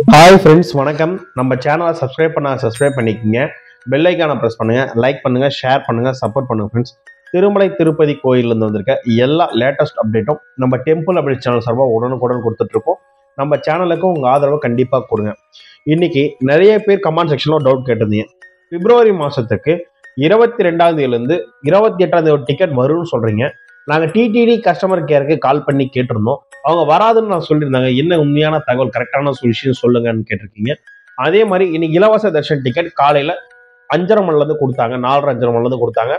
hi friends வணக்கம் நம்ம சேனலை சப்ஸ்கிரைப் பண்ண சப்ஸ்கிரைப் பண்ணிக்கோங்க பெல் ஐக்கானை ப்ரெஸ் பண்ணுங்க லைக் பண்ணுங்க ஷேர் பண்ணுங்க சப்போர்ட் பண்ணுங்க ஃப்ரெண்ட்ஸ் திருமலை திருப்பதி கோயிலிருந்து வந்திருக்க எல்லா லேட்டஸ்ட் அப்டேட்டும் நம்ம டெம்பிள் அப்டேட் சேனல் சார்பாக உடனுக்குடன் கொடுத்துட்டு இருக்கோம் நம்ம சேனலுக்கு உங்கள் ஆதரவை கண்டிப்பாக கொடுங்க இன்னைக்கு நிறைய பேர் கமெண்ட் செக்ஷனில் டவுட் கேட்டிருந்தீங்க பிப்ரவரி மாதத்துக்கு இருபத்தி ரெண்டாம் தேதியிலேருந்து இருபத்தி எட்டாம் தேதி ஒரு டிக்கெட் வரும்னு சொல்கிறீங்க நாங்கள் டிடிடி கஸ்டமர் கேருக்கு கால் பண்ணி கேட்டிருந்தோம் அவங்க வராதுன்னு நான் சொல்லியிருந்தாங்க என்ன உண்மையான தகவல் கரெக்டான விஷயம் சொல்லுங்கன்னு கேட்டிருக்கீங்க அதே மாதிரி இன்னைக்கு இலவச தர்ஷன் டிக்கெட் காலையில் அஞ்சரை மணிலேருந்து கொடுத்தாங்க நாலரை அஞ்சரை மணிலேருந்து கொடுத்தாங்க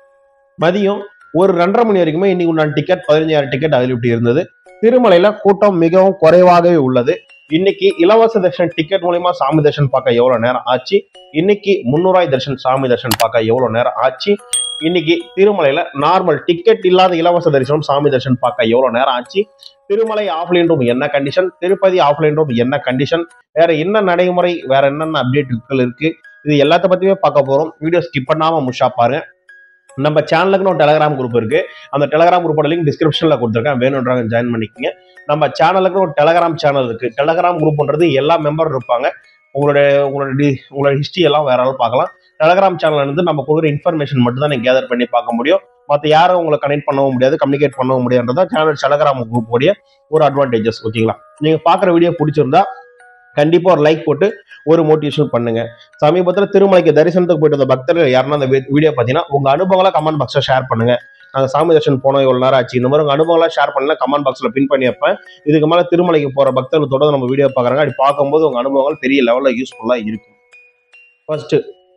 மதியம் ஒரு ரெண்டரை மணி வரைக்குமே இன்னைக்கு உண்டான டிக்கெட் பதினஞ்சாயிரம் டிக்கெட் அவைலபிலிட்டி இருந்தது திருமலையில கூட்டம் மிகவும் குறைவாகவே உள்ளது இன்னைக்கு இலவச தர்ஷன் டிக்கெட் மூலயமா சாமி தர்ஷன் பார்க்க எவ்வளவு நேரம் ஆச்சு இன்னைக்கு முன்னூறாய் தர்ஷன் சாமி தர்ஷன் பார்க்க எவ்வளவு நேரம் ஆச்சு இன்னைக்கு திருமலையில நார்மல் டிக்கெட் இல்லாத இலவச தரிசனம் சாமி தரிசனம் பார்க்க எவ்வளவு நேரம் ஆச்சு திருமலை ஆஃப்லைன் ரூம் என்ன கண்டிஷன் திருப்பதி ஆஃப்லைன் ரூம் என்ன கண்டிஷன் வேற என்ன நடைமுறை வேற என்னென்ன அப்டேட்டுகள் இருக்கு இது எல்லாத்த பத்தியுமே பார்க்க போறோம் வீடியோ ஸ்கிப் பண்ணாம முஷா பாருங்க நம்ம சேனலுக்குன்னு ஒரு டெலகிராம் குரூப் இருக்கு அந்த டெலகிராம் குரூப்போட லிங்க் டிஸ்கிரிப்ஷன்ல கொடுத்துருக்கேன் வேணுன்றவங்க ஜாயின் பண்ணிக்கோங்க நம்ம சேனலுக்கு ஒரு டெலகிராம் சேனல் இருக்கு டெலகிராம் குரூப்ன்றது எல்லா மெம்பர் இருப்பாங்க உங்களுடைய உங்களோட டி- உங்களோட ஹிஸ்ட்ரி எல்லாம் வேற ஆள் பார்க்கலாம் டெலகிராம் சேனல் வந்து நம்ம கொடுக்குற இன்ஃபர்மேஷன் மட்டும் தான் நீங்கள் கேதர் பண்ணி பார்க்க முடியும் மற்ற யாரும் உங்களை கனெக்ட் பண்ணவும் முடியாது கம்யூனிகேட் பண்ணவும் முடியாதுன்றதா சேனல் டெலகிராம் குரூப் உடைய ஒரு அட்வான்டேஜஸ் ஓகேங்களா நீங்க பார்க்குற வீடியோ பிடிச்சிருந்தா கண்டிப்பா ஒரு லைக் போட்டு ஒரு மோட்டிவேஷன் பண்ணுங்க சமீபத்தில் திருமலைக்கு தரிசனத்துக்கு போயிட்டு வந்த பக்தர்கள் யாருன்னா அந்த வீடியோ பார்த்தீங்கன்னா உங்க அனுபவங்களை கமெண்ட் பாக்ஸில் ஷேர் பண்ணுங்க நாங்கள் சாமி தர்ஷன் போனோம் எவ்வளோ நேரம் ஆச்சு இந்த மாதிரி உங்க அனுபவங்களாம் ஷேர் பண்ணல கமெண்ட் பாக்ஸில் பின் பண்ணி வைப்பேன் இதுக்கு மேலே திருமலைக்கு போகிற பக்தர்கள் தொடர்ந்து நம்ம வீடியோ பார்க்குறாங்க அப்படி பார்க்கும்போது உங்க அனுபவங்கள் பெரிய லெவலில் யூஸ்ஃபுல்லாக இருக்கும் ஃபர்ஸ்ட்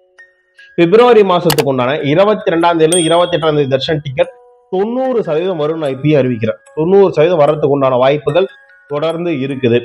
பிப்ரவரி மாசத்துக்கு உண்டான இருபத்தி ரெண்டாம் தேதி இருபத்தி எட்டாம் தேதி தர்ஷன் டிக்கெட் தொண்ணூறு சதவீதம் வரும் நான் இப்பயே அறிவிக்கிறேன் தொண்ணூறு சதவீதம் வர்றதுக்கு உண்டான வாய்ப்புகள் தொடர்ந்து இருக்குது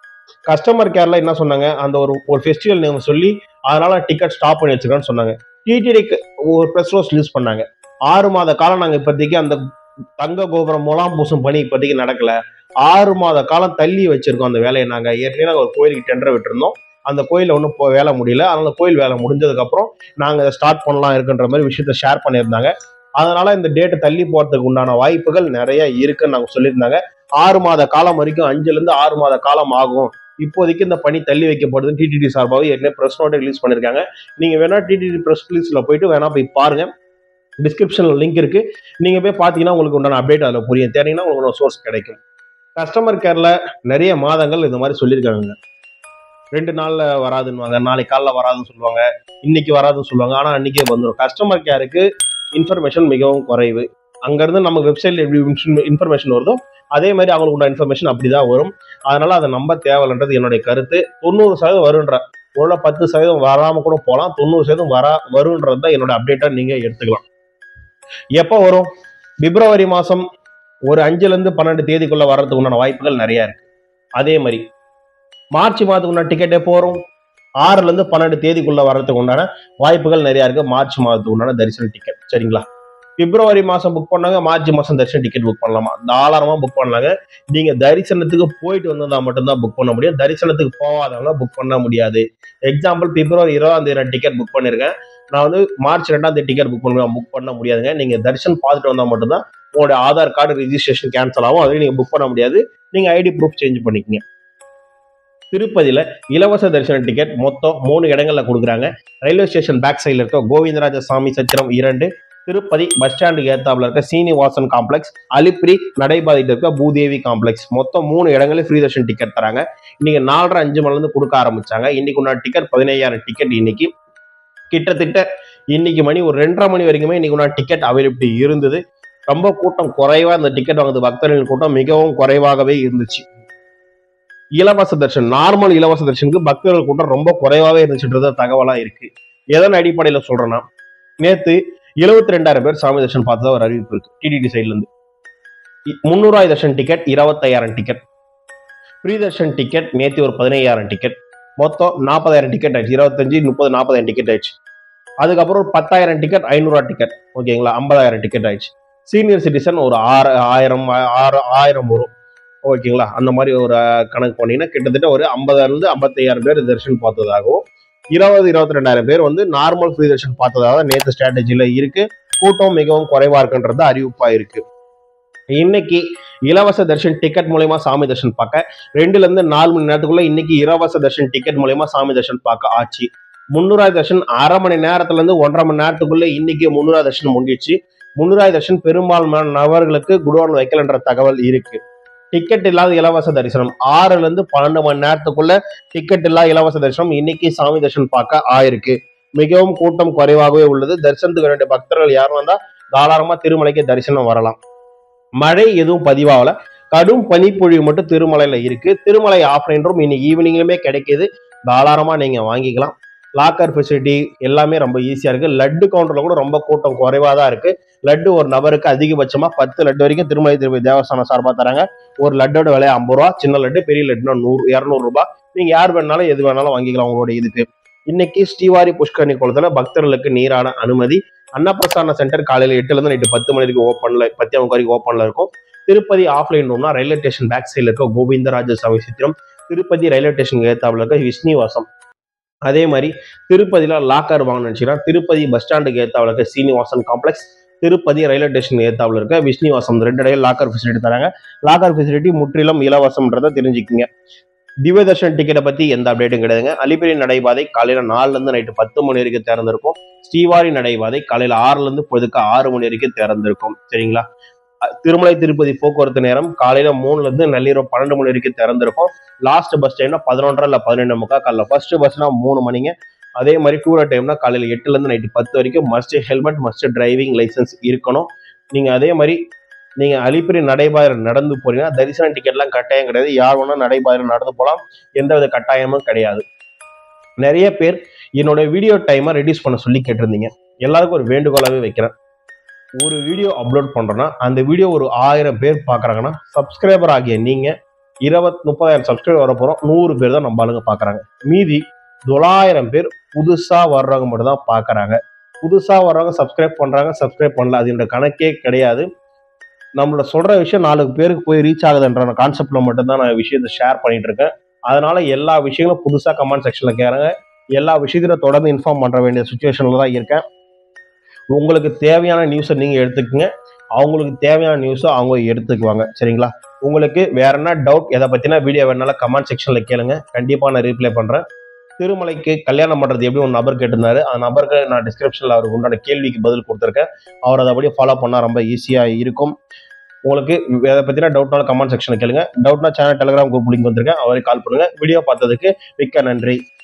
கஸ்டமர் கேர்ல என்ன சொன்னாங்க அந்த ஒரு ஒரு ஃபெஸ்டிவல் நேம் சொல்லி அதனால டிக்கெட் ஸ்டாப் பண்ணி வச்சிருக்கேன்னு சொன்னாங்க டிடிடிக்கு ஒரு ப்ரெஸ் ரோஸ் ரிலீஸ் பண்ணாங்க ஆறு மாத காலம் நாங்கள் இப்போதைக்கு அந்த தங்க கோபுரம் முலாம் பூசும் பணி இப்போதைக்கு நடக்கல ஆறு மாத காலம் தள்ளி வச்சிருக்கோம் அந்த வேலையை நாங்கள் ஏற்கனவே நாங்கள் ஒரு கோயிலுக்கு டெண்டர் விட்டுருந்தோம் அந்த கோயிலில் ஒன்றும் இப்போ வேலை முடியல அதனால கோயில் வேலை முடிஞ்சதுக்கப்புறம் நாங்கள் இதை ஸ்டார்ட் பண்ணலாம் இருக்குன்ற மாதிரி விஷயத்த ஷேர் பண்ணியிருந்தாங்க அதனால இந்த டேட்டை தள்ளி போகிறதுக்கு உண்டான வாய்ப்புகள் நிறைய இருக்குன்னு நாங்கள் சொல்லியிருந்தாங்க ஆறு மாத காலம் வரைக்கும் அஞ்சுலேருந்து ஆறு மாத காலம் ஆகும் இப்போதைக்கு இந்த பணி தள்ளி வைக்கப்படுது டிடிடி சார்பாக ஏற்கனவே ப்ரெஸ் நோட்டை ரிலீஸ் பண்ணியிருக்காங்க நீங்கள் வேணா டிடிடி ப்ரெஸ் ரிலீஸில் போயிட்டு வேணா போய் பாருங்க டிஸ்கிரிப்ஷனில் லிங்க் இருக்கு நீங்கள் போய் பார்த்தீங்கன்னா உங்களுக்கு உண்டான அப்டேட் அதில் புரியும் தேடிங்கன்னா உங்களுக்கு சோர்ஸ் கிடைக்கும் கஸ்டமர் கேரில் நிறைய மாதங்கள் இது மாதிரி சொல்லியிருக்காங்க ரெண்டு நாள்ல வராதுன்னுவாங்க நாளைக்கு காலைல வராதுன்னு சொல்லுவாங்க இன்னைக்கு வராதுன்னு சொல்லுவாங்க ஆனா அன்னைக்கே வந்துடும் கஸ்டமர் கேருக்கு இன்ஃபர்மேஷன் மிகவும் குறைவு அங்கிருந்து நம்ம வெப்சைட்ல எப்படி இன்ஃபர்மேஷன் வருதோ அதே மாதிரி அவங்களுக்கு உள்ள இன்ஃபர்மேஷன் அப்படிதான் வரும் அதனால அதை நம்ப தேவைன்றது என்னுடைய கருத்து தொண்ணூறு சதவீதம் வருன்ற ஒரு பத்து சதவீதம் வராம கூட போகலாம் தொண்ணூறு சதவீதம் வரா வருன்றது தான் என்னோட அப்டேட்டா நீங்க எடுத்துக்கலாம் எப்போ வரும் பிப்ரவரி மாசம் ஒரு அஞ்சுல இருந்து பன்னெண்டு தேதிக்குள்ள வர்றதுக்கு உண்டான வாய்ப்புகள் நிறைய இருக்கு அதே மாதிரி மார்ச் மாதத்துக்கு உண்டான டிக்கெட் எப்போ வரும் ஆறுல இருந்து பன்னெண்டு தேதிக்குள்ள வர்றதுக்கு உண்டான வாய்ப்புகள் நிறைய இருக்கு மார்ச் மாதத்துக்கு உண்டான தரிசன டிக்கெட் சரிங்களா பிப்ரவரி மாசம் புக் பண்ணாங்க மார்ச் மாசம் தரிசன டிக்கெட் புக் பண்ணலாமா தாராளமா புக் பண்ணலாங்க நீங்க தரிசனத்துக்கு போயிட்டு வந்ததா மட்டும்தான் புக் பண்ண முடியும் தரிசனத்துக்கு போகாதவங்க புக் பண்ண முடியாது எக்ஸாம்பிள் பிப்ரவரி இருபதாம் தேதி நான் டிக்கெட் புக் பண்ணிருக்கேன் நான் வந்து மார்ச் ரெண்டாம் தேதி டிக்கெட் புக் பண்ண புக் பண்ண முடியாதுங்க நீங்க தரிசனம் பார்த்துட்டு வந்தா மட்டும்தான் உங்களுடைய ஆதார் கார்டு ரிஜிஸ்ட்ரேஷன் கேன்சல் ஆகும் அதுவே நீங்க புக் பண்ண முடியாது நீங்க ஐடி ப்ரூஃப் சேஞ்ச் பண்ணிக்கங்க திருப்பதியில இலவச தரிசன டிக்கெட் மொத்தம் மூணு இடங்கள்ல கொடுக்குறாங்க ரயில்வே ஸ்டேஷன் பேக் சைடில் இருக்க கோவிந்தராஜ சாமி சத்திரம் இரண்டு திருப்பதி பஸ் ஸ்டாண்டுக்கு ஏத்தாப்புல இருக்க சீனிவாசன் காம்ப்ளெக்ஸ் அலிப்பிரி நடைபாதையில் இருக்க பூதேவி காம்ப்ளெக்ஸ் மொத்தம் மூணு இடங்களில் ஃப்ரீ தர்ஷன் டிக்கெட் தராங்க இன்னைக்கு நாலரை அஞ்சு மணிலேருந்து கொடுக்க ஆரம்பிச்சாங்க இன்னைக்கு உண்டான டிக்கெட் பதினையாயிரம் டிக்கெட் இன்னைக்கு கிட்டத்தட்ட இன்னைக்கு மணி ஒரு ரெண்டரை மணி வரைக்குமே இன்னைக்கு உண்டான டிக்கெட் அவைலபிலிட்டி இருந்தது ரொம்ப கூட்டம் குறைவா இந்த டிக்கெட் வாங்குது பக்தர்களின் கூட்டம் மிகவும் குறைவாகவே இருந்துச்சு இலவச தர்ஷன் நார்மல் இலவச தர்ஷனுக்கு பக்தர்கள் கூட்டம் ரொம்ப குறைவாகவே இருந்துச்சுன்றது தகவலா இருக்கு எதன் அடிப்படையில் சொல்றேன்னா நேத்து எழுபத்தி ரெண்டாயிரம் பேர் சாமி தர்ஷன் பார்த்ததா ஒரு அறிவிப்பு இருக்கு டிடிடி சைட்ல இருந்து இ- முந்நூறாயிரம் தர்ஷன் டிக்கெட் இருபத்தையாயிரம் டிக்கெட் ஃப்ரீ தர்ஷன் டிக்கெட் நேத்து ஒரு பதினையாயிரம் டிக்கெட் மொத்தம் நாற்பதாயிரம் டிக்கெட் ஆயிடுச்சு இருபத்தஞ்சு முப்பது நாற்பதாயிரம் டிக்கெட் ஆயிடுச்சு அதுக்கப்புறம் ஒரு பத்தாயிரம் டிக்கெட் ஐநூறுரூவா டிக்கெட் ஓகேங்களா ஐம்பதாயிரம் டிக்கெட் ஆயிடுச்சு சீனியர் சிட்டிசன் ஒரு ஆறு ஆயிரம் ஆறு ஆயிரம் வரும் ஓகேங்களா அந்த மாதிரி ஒரு அஹ், கணக்கு பண்ணீங்கன்னா கிட்டத்தட்ட ஒரு ஐம்பதாயிரம் இருந்து ஐம்பத்தையாயிரம் பேர் தரிசனம் பார்த்ததாகவும் இருபது இருபத்தி ரெண்டாயிரம் பேர் வந்து நார்மல் ஃப்ரீ தர்ஷன் பார்த்ததாக நேற்று ஸ்ட்ராட்டஜியில் இருக்கு கூட்டம் மிகவும் குறைவா இருக்குன்றது அறிவிப்பா இருக்கு இன்னைக்கு இலவச தர்ஷன் டிக்கெட் மூலயமா சாமி தர்ஷன் பார்க்க ரெண்டுல இருந்து நாலு மணி நேரத்துக்குள்ள இன்னைக்கு இலவச தர்ஷன் டிக்கெட் மூலயமா சாமி தர்ஷன் பார்க்க ஆச்சு முன்னூறாய் தர்ஷன் அரை மணி நேரத்துல இருந்து ஒன்றரை மணி நேரத்துக்குள்ள இன்னைக்கு முன்னூறாய் தர்ஷன் முடிஞ்சிச்சு முன்னூறாய் தர்ஷன் பெரும்பாலான நபர்களுக்கு குடோன் வைக்கலன்ற தகவல் இருக்கு டிக்கெட் இல்லாத இலவச தரிசனம் ஆறுல இருந்து பன்னெண்டு மணி நேரத்துக்குள்ள டிக்கெட் இல்லாத இலவச தரிசனம் இன்னைக்கு சாமி தர்ஷன் பார்க்க ஆயிருக்கு மிகவும் கூட்டம் குறைவாகவே உள்ளது தரிசனத்துக்கு வேண்டிய பக்தர்கள் யாரும் வந்தா தாராளமா திருமலைக்கு தரிசனம் வரலாம் மழை எதுவும் பதிவாகல கடும் பனிப்பொழிவு மட்டும் திருமலையில இருக்கு திருமலை ஆஃப்லைன் இன்னைக்கு ஈவினிங்லுமே கிடைக்குது தாராளமா நீங்க வாங்கிக்கலாம் லாக்கர் ஃபெசிலிட்டி எல்லாமே ரொம்ப ஈஸியா இருக்கு லட்டு கவுண்டர்ல கூட ரொம்ப கூட்டம் குறைவா தான் இருக்கு லட்டு ஒரு நபருக்கு அதிகபட்சமா பத்து லட்டு வரைக்கும் திருமலை திருப்பதி தேவஸ்தானம் சார்பா தராங்க ஒரு லட்டோட விலை ஐம்பது ரூபா சின்ன லட்டு பெரிய லட்டுனா நூறு இரநூறு ரூபாய் நீங்க யார் வேணாலும் எது வேணாலும் வாங்கிக்கலாம் உங்களோட இதுக்கு இன்னைக்கு ஸ்ரீவாரி புஷ்கரணி குளத்துல பக்தர்களுக்கு நீரான அனுமதி அன்னப்பிரசான சென்டர் காலையில எட்டுல இருந்து நைட்டு பத்து மணி வரைக்கும் ஓப்பன்ல பத்து அவங்க வரைக்கும் ஓப்பன்ல இருக்கும் திருப்பதி ஆஃப்லைன் ரூம்னா ரயில்வே ஸ்டேஷன் பேக் சைடில் இருக்க கோவிந்தராஜ சாமி சித்திரம் திருப்பதி ரயில்வே ஸ்டேஷன் ஏத்தாப்புல இருக்க விஷ்ணிவாசம் அதே மாதிரி திருப்பதியில லாக்கர் வாங்க நினைச்சீங்கன்னா திருப்பதி பஸ் ஸ்டாண்டுக்கு ஏத்தாப்புல இருக்க Srinivasan complex Tirupati railway station ஏத்தாப்புல இருக்க விஷ்ணிவாசம் இந்த ரெண்டு இடையில லாக்கர் ஃபெசிலிட்டி தராங்க லாக்கர் ஃபெசிலிட்டி முற்றிலும் இலவசம்ன்றதை தெரிஞ்சுக்கிங்க திவ்ய தர்ஷன் டிக்கெட்டை பத்தி எந்த அப்டேட்டும் கிடையாதுங்க அலிபிரி நடைபாதை காலையில நாலுல இருந்து நைட்டு பத்து மணி வரைக்கும் திறந்திருக்கும் ஸ்ரீவாரி நடைபாதை காலையில ஆறுல இருந்து பொழுதுக்கு ஆறு மணி வரைக்கும் திறந்திருக்கும் சரிங்களா அ- திருமலை திருப்பதி போக்குவரத்து நேரம் காலையில மூணுல இருந்து நள்ளிரவு பன்னெண்டு மணி வரைக்கும் திறந்திருக்கும் லாஸ்ட் பஸ் டைம்னா பதினொன்றரை இல்ல பதினெண்டு முக்கா காலைல ஃபர்ஸ்ட் பஸ்னா மூணு மணிங்க அதே மாதிரி டூரர் டைம்னா காலையில எட்டுல இருந்து நைட்டு பத்து வரைக்கும் must helmet must driving licence இருக்கணும் நீங்க அதே மாதிரி நீங்க அலிப்பிரி நடைபாதை நடந்து போறீங்கன்னா தரிசன டிக்கெட்லாம் கட்டாயம் கிடையாது யார் வேணா நடைபாதையில் நடந்து போகலாம் எந்தவித கட்டாயமும் கிடையாது நிறைய பேர் என்னோட வீடியோ டைமை ரெடியூஸ் பண்ண சொல்லி கேட்டிருந்தீங்க எல்லாருக்கும் ஒரு வேண்டுகோளாகவே வைக்கிறேன் ஒரு வீடியோ அப்லோட் பண்றோன்னா அந்த வீடியோ ஒரு ஆயிரம் பேர் பார்க்குறாங்கன்னா சப்ஸ்கிரைபர் ஆகிய நீங்க இருபத் முப்பதாயிரம் சப்ஸ்கிரைபர் வர போறோம் நூறு பேர் தான் நம்ம ஆளுங்க பார்க்குறாங்க மீதி தொள்ளாயிரம் பேர் புதுசா வர்றவங்க மட்டும் தான் பார்க்குறாங்க புதுசா வர்றவங்க சப்ஸ்கிரைப் பண்றாங்க சப்ஸ்கிரைப் பண்ணல அது என்னோட கணக்கே கிடையாது நம்மளோட சொல்ற விஷயம் நாலு பேருக்கு போய் ரீச் ஆகுதுன்ற கான்செப்ட்ல மட்டும்தான் நான் விஷயத்தை ஷேர் பண்ணிட்டு இருக்கேன் அதனால எல்லா விஷயங்களும் புதுசா கமெண்ட் செக்ஷன்ல கேளுங்க எல்லா விஷயத்திலும் தொடர்ந்து இன்ஃபார்ம் பண்ற வேண்டிய சுச்சுவேஷன்ல தான் இருக்கேன் உங்களுக்கு தேவையான நியூஸை நீங்க எடுத்துக்கங்க அவங்களுக்கு தேவையான நியூஸை அவங்க எடுத்துக்குவாங்க சரிங்களா உங்களுக்கு வேற என்ன டவுட் எதை பத்தின வீடியோ வேணாலும் கமெண்ட் செக்ஷன்ல கேளுங்க கண்டிப்பா நான் ரீப்ளை பண்றேன் திருமலைக்கு கல்யாணம் பண்றது எப்படி ஒரு நபர் கேட்டிருந்தாரு அந்த நபருக்கு நான் டிஸ்கிரிப்ஷன்ல அவருக்கு உண்டான கேள்விக்கு பதில் கொடுத்துருக்கேன் அவர் அதை அப்படியே ஃபாலோ பண்ணா ரொம்ப ஈஸியா இருக்கும் உங்களுக்கு எதை பத்தின டவுட்னாலும் கமெண்ட் செக்ஷன்ல கேளுங்க டவுட்னா சேனல் டெலிகிராம் குரூப் லிங்க் வந்திருக்கேன் அவரை கால் பண்ணுங்க வீடியோ பார்த்ததுக்கு மிக்க நன்றி